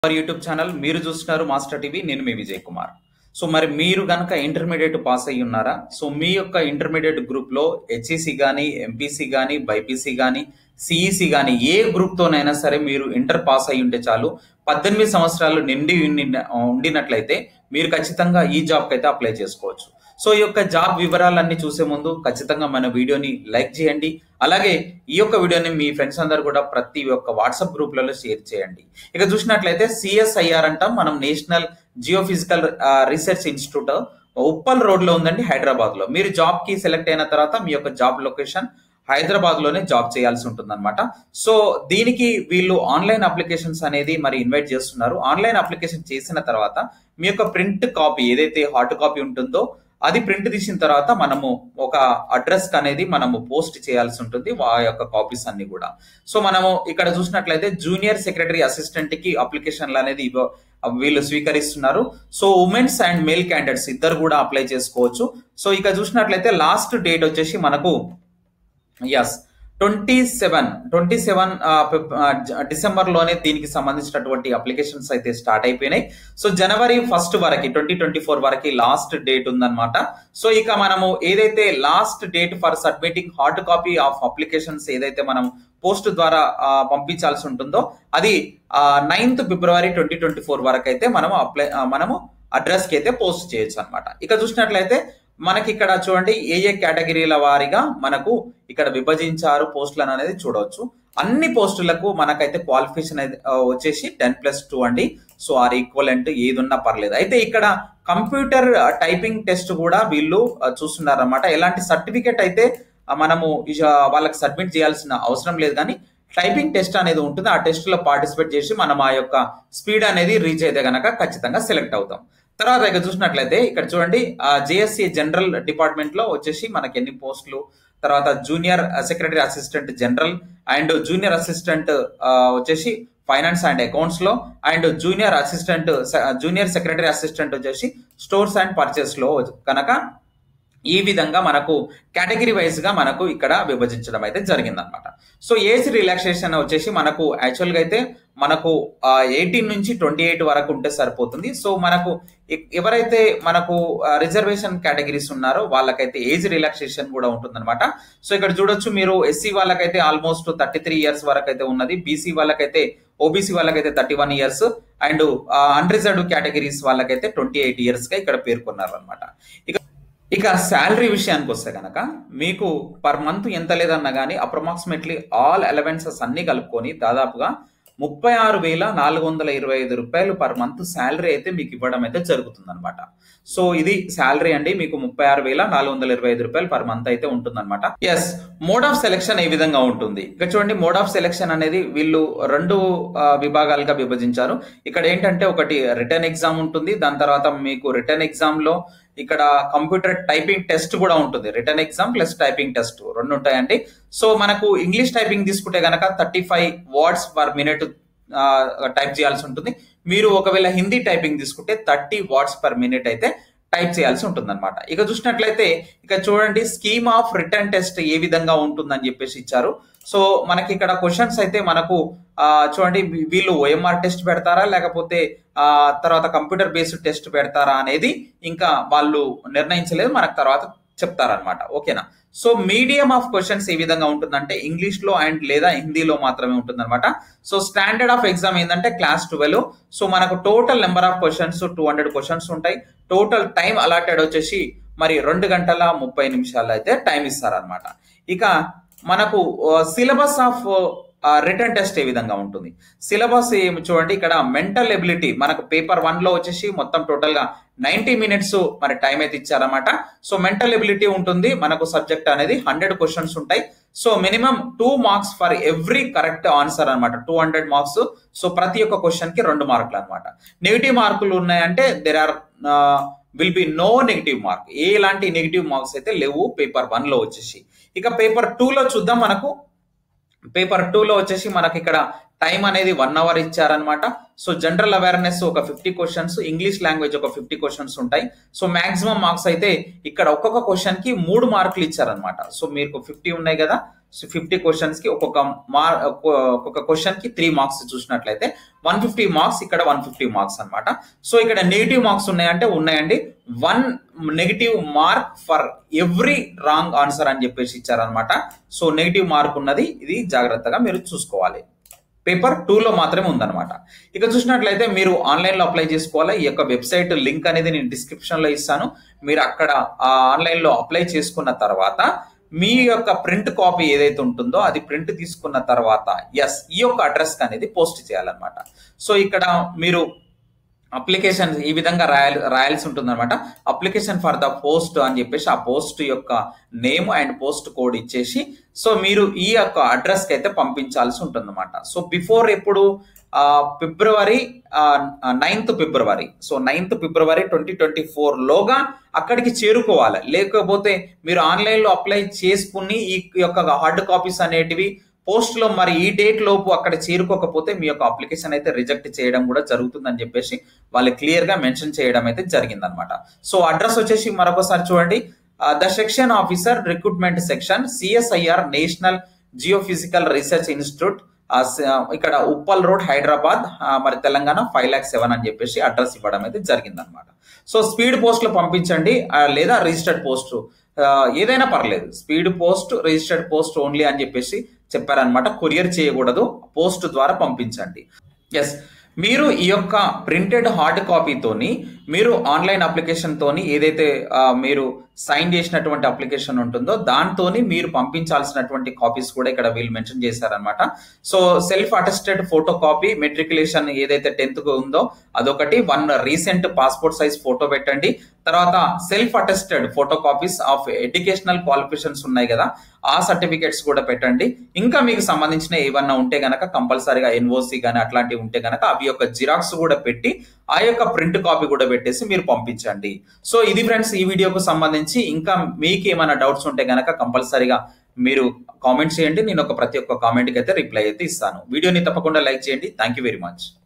our YouTube channel మీరు చూస్తున్నారు master TV నేను మీ విజయ్ కుమార్ సో మరి మీరు గనక ఇంటర్మీడియట్ పాస్ అయ్యి ఉన్నారా సో మీ యొక్క ఇంటర్మీడియట్ గ్రూప్ లో హెచ్ఈసి కానీ ఎంపీసీ కానీ బైపీసీ కానీ సిఈసి కానీ ఏ గ్రూప్ తోనైనా సరే మీరు ఇంటర్ పాస్ అయ్యి ఉంటే చాలు పద్దెనిమిది సంవత్సరాలు నిండి ఉండి- ఉండినట్లయితే మీరు ఖచ్చితంగా ఈ జాబ్కి అయితే అప్లై చేసుకోవచ్చు సో ఈ యొక్క జాబ్ వివరాలన్నీ చూసే ముందు ఖచ్చితంగా మన వీడియోని లైక్ చేయండి అలాగే ఈ యొక్క వీడియోని మీ ఫ్రెండ్స్ అందరు కూడా ప్రతి ఒక్క వాట్సాప్ గ్రూప్లలో షేర్ చేయండి ఇక చూసినట్లయితే సిఎస్ఐఆర్ అంటాం మనం national geophysical research institute Uppal road లో ఉందండి హైదరాబాద్ లో మీరు జాబ్ కి సెలెక్ట్ అయిన తర్వాత మీ యొక్క జాబ్ లొకేషన్ హైదరాబాద్ లోనే జాబ్ చేయాల్సి ఉంటుంది అనమాట సో దీనికి వీళ్ళు ఆన్లైన్ అప్లికేషన్స్ అనేది మరి ఇన్వైట్ చేస్తున్నారు ఆన్లైన్ అప్లికేషన్ చేసిన తర్వాత మీ యొక్క ప్రింట్ కాపీ ఏదైతే హార్డ్ కాపీ ఉంటుందో అది ప్రింట్ తీసిన తర్వాత మనము ఒక అడ్రస్ అనేది మనము పోస్ట్ చేయాల్సి ఉంటుంది ఆ యొక్క కాపీస్ అన్ని కూడా సో మనము ఇక్కడ చూసినట్లయితే జూనియర్ సెక్రటరీ అసిస్టెంట్ కి అప్లికేషన్లు అనేది ఇవ్వ- వీళ్ళు స్వీకరిస్తున్నారు so women's and male candidates ఇద్దరు కూడా అప్లై చేసుకోవచ్చు సో ఇక చూసినట్లయితే లాస్ట్ డేట్ వచ్చేసి మనకు yes twenty seven twenty seven December లోనే దీనికి సంబంధించినటువంటి అప్లికేషన్స్ అయితే స్టార్ట్ అయిపోయినాయి సో జనవరి ఫస్ట్ వరకు ట్వంటీ ట్వంటీ ఫోర్ వరకు లాస్ట్ డేట్ ఉందన్నమాట సో ఇక మనము ఏదైతే last date for submitting hard copy of applications ఏదైతే మనం పోస్ట్ ద్వారా ఆ, పంపించాల్సి ఉంటుందో అది నైన్త్ ఫిబ్రవరి ట్వంటీ ట్వంటీ ఫోర్ వరకు అయితే మనము అప్లై ఆ, మనము అడ్రస్ కి అయితే పోస్ట్ చేయొచ్చు అనమాట ఇక చూసినట్లయితే మనకి ఇక్కడ చూడండి ఏ ఏ కేటగిరీల వారీగా మనకు ఇక్కడ విభజించారు పోస్టులను అనేది చూడవచ్చు అన్ని పోస్టులకు మనకైతే క్వాలిఫికేషన్ అయితే, ఆ, వచ్చేసి టెన్ ప్లస్ టూ అండి సో ఆర్ ఈక్వలెంట్ ఏది ఉన్నా పర్లేదు అయితే ఇక్కడ కంప్యూటర్ టైపింగ్ టెస్ట్ కూడా వీళ్ళు చూస్తున్నారు అనమాట ఎలాంటి సర్టిఫికెట్ అయితే ఆ, మనము ఇజ- వాళ్ళకి సబ్మిట్ చేయాల్సిన అవసరం లేదు కానీ టైపింగ్ టెస్ట్ అనేది ఉంటుంది ఆ టెస్ట్ లో పార్టిసిపేట్ చేసి మనం ఆ యొక్క స్పీడ్ అనేది రీచ్ అయితే గనక ఖచ్చితంగా సెలెక్ట్ అవుతాం తర్వాత ఇక చూసినట్లయితే ఇక్కడ చూడండి జేఎస్సీ జనరల్ డిపార్ట్మెంట్ లో వచ్చేసి మనకి ఎన్ని పోస్టులు తర్వాత junior secretary assistant general and junior assistant వచ్చేసి ఫైనాన్స్ అండ్ అకౌంట్స్ లో and junior assistant junior secretary assistant వచ్చేసి స్టోర్స్ అండ్ పర్చేస్ లో కనుక ఈ విధంగా మనకు కేటగిరీ వైజ్ గా మనకు ఇక్కడ విభజించడం అయితే జరిగిందనమాట సో ఏజ్ రిలాక్సేషన్ వచ్చేసి మనకు యాక్చువల్ గా అయితే మనకు ఎయిటీన్ నుంచి ట్వంటీ ఎయిట్ వరకు ఉంటే సరిపోతుంది సో మనకు ఎ- ఎవరైతే మనకు రిజర్వేషన్ కేటగిరీస్ ఉన్నారో వాళ్ళకైతే ఏజ్ రిలాక్సేషన్ కూడా ఉంటుందన్నమాట సో ఇక్కడ చూడొచ్చు మీరు ఎస్సీ వాళ్ళకైతే ఆల్మోస్ట్ థర్టీ త్రీ ఇయర్స్ వరకు అయితే ఉన్నది బీసీ వాళ్ళకైతే ఓబీసీ వాళ్ళకైతే thirty one years and unreserved categories వాళ్ళకైతే ట్వంటీ ఎయిట్ ఇయర్స్ గా ఇక్కడ పేర్కొన్నారు అనమాట ఇక ఇక శాలరీ విషయానికి వస్తే కనుక మీకు పర్ మంత్ ఎంత లేదన్నా కానీ అప్రాక్సిమేట్లీ ఆల్ అలవెన్సెస్ అన్ని కలుపుకొని దాదాపుగా ముప్పై ఆరు వేల నాలుగు వందల ఇరవై ఐదు రూపాయలు పర్ మంత్ శాలరీ అయితే మీకు ఇవ్వడం అయితే జరుగుతుంది అనమాట సో ఇది శాలరీ అండి మీకు ముప్పై ఆరు వేల నాలుగు వందల ఇరవై ఐదు రూపాయలు పర్ మంత్ అయితే ఉంటుందన్నమాట ఎస్ మోడ్ ఆఫ్ సెలెక్షన్ ఏ విధంగా ఉంటుంది ఇక చూడండి మోడ్ ఆఫ్ సెలెక్షన్ అనేది వీళ్ళు రెండు ఆ, విభాగాలుగా విభజించారు ఇక్కడ ఏంటంటే ఒకటి రిటర్న్ ఎగ్జామ్ ఉంటుంది దాని తర్వాత మీకు రిటర్న్ ఎగ్జామ్ లో ఇక్కడ కంప్యూటర్ టైపింగ్ టెస్ట్ కూడా ఉంటుంది written exam plus typing test రెండు ఉంటాయండి సో మనకు ఇంగ్లీష్ టైపింగ్ తీసుకుంటే గనక thirty five words per minute type చేయాల్సి ఉంటుంది మీరు ఒకవేళ హిందీ టైపింగ్ తీసుకుంటే థర్టీ వాట్స్ పర్ మినిట్ అయితే టైప్ చేయాల్సి ఉంటుంది అనమాట ఇక చూసినట్లయితే ఇక చూడండి స్కీమ్ ఆఫ్ రిటర్న్ టెస్ట్ ఏ విధంగా ఉంటుందని చెప్పేసి ఇచ్చారు సో మనకి ఇక్కడ క్వశ్చన్స్ అయితే మనకు ఆ, చూడండి వీ- వీళ్ళు ఓఎంఆర్ టెస్ట్ పెడతారా లేకపోతే ఆ తర్వాత కంప్యూటర్ బేస్డ్ టెస్ట్ పెడతారా అనేది ఇంకా వాళ్ళు నిర్ణయించలేదు మనకు తర్వాత చెప్తారనమాట ఓకేనా సో మీడియం ఆఫ్ క్వశ్చన్స్ ఏ విధంగా ఉంటుందంటే ఇంగ్లీష్ లో అండ్ లేదా హిందీలో మాత్రమే ఉంటుందన్నమాట సో స్టాండర్డ్ ఆఫ్ ఎగ్జామ్ ఏంటంటే క్లాస్ ట్వెల్వ్ సో మనకు total number of questions two hundred questions ఉంటాయి టోటల్ టైం అలాటెడ్ వచ్చేసి మరి రెండు గంటల ముప్పై నిమిషాలు అయితే టైం ఇస్తారనమాట ఇక మనకు సిలబస్ ఆఫ్ రిటర్న్ టెస్ట్ ఏ విధంగా ఉంటుంది సిలబస్ ఏమి చూడండి ఇక్కడ మెంటల్ ఎబిలిటీ మనకు పేపర్ వన్ లో వచ్చేసి మొత్తం టోటల్ గా నైన్టీ మినిట్స్ మరి టైం అయితే ఇచ్చారన్నమాట సో మెంటల్ ఎబిలిటీ ఉంటుంది మనకు సబ్జెక్ట్ అనేది హండ్రెడ్ క్వశ్చన్స్ ఉంటాయి so minimum two marks for every correct answer అన్నమాట టూ హండ్రెడ్ మార్క్స్ సో ప్రతి ఒక్క క్వశ్చన్ కి రెండు మార్కులు అన్నమాట నెగిటివ్ మార్కులు ఉన్నాయంటే there are will be no negative mark ఎలాంటి నెగిటివ్ మార్క్స్ అయితే లేవు పేపర్ వన్ లో వచ్చేసి ఇక పేపర్ టూ లో చూద్దాం మనకు పేపర్ టూ లో వచ్చేసి మనకి ఇక్కడ టైం అనేది వన్ అవర్ ఇచ్చారనమాట సో జనరల్ అవేర్నెస్ ఒక ఫిఫ్టీ క్వశ్చన్స్ ఇంగ్లీష్ లాంగ్వేజ్ ఒక ఫిఫ్టీ క్వశ్చన్స్ ఉంటాయి సో మాక్సిమం మార్క్స్ అయితే ఇక్కడ ఒక్కొక్క క్వశ్చన్ కి మూడు మార్కులు ఇచ్చారనమాట సో మీకు ఫిఫ్టీ ఉన్నాయి కదా సో ఫిఫ్టీ క్వశ్చన్స్ కి ఒక్కొక్క మార్ ఒక్కొక్క క్వశ్చన్ కి త్రీ మార్క్స్ చూసినట్లయితే వన్ ఫిఫ్టీ మార్క్స్ ఇక్కడ వన్ ఫిఫ్టీ మార్క్స్ అనమాట సో ఇక్కడ నెగిటివ్ మార్క్స్ ఉన్నాయంటే ఉన్నాయండి one negative mark for every wrong answer అని చెప్పేసి ఇచ్చారనమాట సో నెగిటివ్ మార్క్ ఉన్నది ఇది జాగ్రత్తగా మీరు చూసుకోవాలి పేపర్ టూలో మాత్రమే ఉందన్నమాట ఇక చూసినట్లయితే మీరు ఆన్లైన్లో అప్లై చేసుకోవాలి ఈ యొక్క వెబ్సైట్ లింక్ అనేది నేను డిస్క్రిప్షన్లో ఇస్తాను మీరు అక్కడ ఆన్లైన్లో అప్లై చేసుకున్న తర్వాత మీ యొక్క ప్రింట్ కాపీ ఏదైతే ఉంటుందో అది ప్రింట్ తీసుకున్న తర్వాత ఎస్ ఈ యొక్క అడ్రస్ అనేది పోస్ట్ చేయాలన్నమాట సో ఇక్కడ మీరు అప్లికేషన్ ఈ విధంగా రాయాలి రాయాల్సి ఉంటుందన్నమాట అప్లికేషన్ ఫర్ ద పోస్ట్ అని చెప్పేసి ఆ పోస్ట్ యొక్క నేమ్ అండ్ పోస్ట్ కోడ్ ఇచ్చేసి సో మీరు ఈ యొక్క అడ్రస్కి అయితే పంపించాల్సి ఉంటుందన్నమాట సో బిఫోర్ ఎప్పుడు ఫిబ్రవరి నైన్త్ ఫిబ్రవరి సో నైన్త్ ఫిబ్రవరి ట్వంటీ ట్వంటీ ఫోర్ లోగా అక్కడికి చేరుకోవాలి లేకపోతే మీరు ఆన్లైన్లో అప్లై చేసుకుని ఈ యొక్క హార్డ్ కాపీస్ అనేటివి పోస్ట్ లో మరి ఈ డేట్ లోపు అక్కడ చేరుకోకపోతే మీ యొక్క అప్లికేషన్ అయితే రిజెక్ట్ చేయడం కూడా జరుగుతుందని చెప్పేసి వాళ్ళు క్లియర్ గా మెన్షన్ చేయడం అయితే జరిగిందనమాట సో అడ్రస్ వచ్చేసి మరొకసారి చూడండి the section officer recruitment section CSIR national geophysical research institute ఇక్కడ ఉప్పల్ రోడ్ హైదరాబాద్ మరి తెలంగాణ ఫైవ్ ల్యాక్ సెవెన్ అని చెప్పేసి అడ్రస్ ఇవ్వడం అయితే జరిగిందనమాట సో స్పీడ్ పోస్ట్ లో పంపించండి లేదా రిజిస్టర్డ్ పోస్ట్ ఏదైనా పర్లేదు speed post registered post only అని చెప్పేసి చెప్పారనమాట కొరియర్ చేయకూడదు పోస్ట్ ద్వారా పంపించండి ఎస్ మీరు ఈ యొక్క ప్రింటెడ్ హార్డ్ కాపీతోని మీరు ఆన్లైన్ అప్లికేషన్ తోని ఏదైతే మీరు సైన్ చేసినటువంటి అప్లికేషన్ ఉంటుందో దాంతోని మీరు పంపించాల్సినటువంటి కాపీస్ కూడా ఇక్కడ వీళ్ళు మెన్షన్ చేశారనమాట so self attested photocopy matriculation ఏదైతే టెన్త్ ఉందో అదొకటి one recent passport size photo పెట్టండి తర్వాత self attested photocopies of educational qualifications ఉన్నాయి కదా ఆ సర్టిఫికేట్స్ కూడా పెట్టండి ఇంకా మీకు సంబంధించిన ఏమన్నా ఉంటే గనక కంపల్సరీగా ఎన్ఓసి కానీ అట్లాంటివి ఉంటే గనక అవి యొక్క జిరాక్స్ కూడా పెట్టి ఆ యొక్క ప్రింట్ కాపీ కూడా పెట్టేసి మీరు పంపించండి సో ఇది ఫ్రెండ్స్ ఈ వీడియోకు సంబంధించి ఇంకా మీకు ఏమైనా డౌట్స్ ఉంటే గనక కంపల్సరీగా మీరు కామెంట్ చేయండి నేను ఒక ప్రతి ఒక్క కామెంట్కి అయితే రిప్లై అయితే ఇస్తాను వీడియోని తప్పకుండా లైక్ చేయండి థ్యాంక్ యూ వెరీ మచ్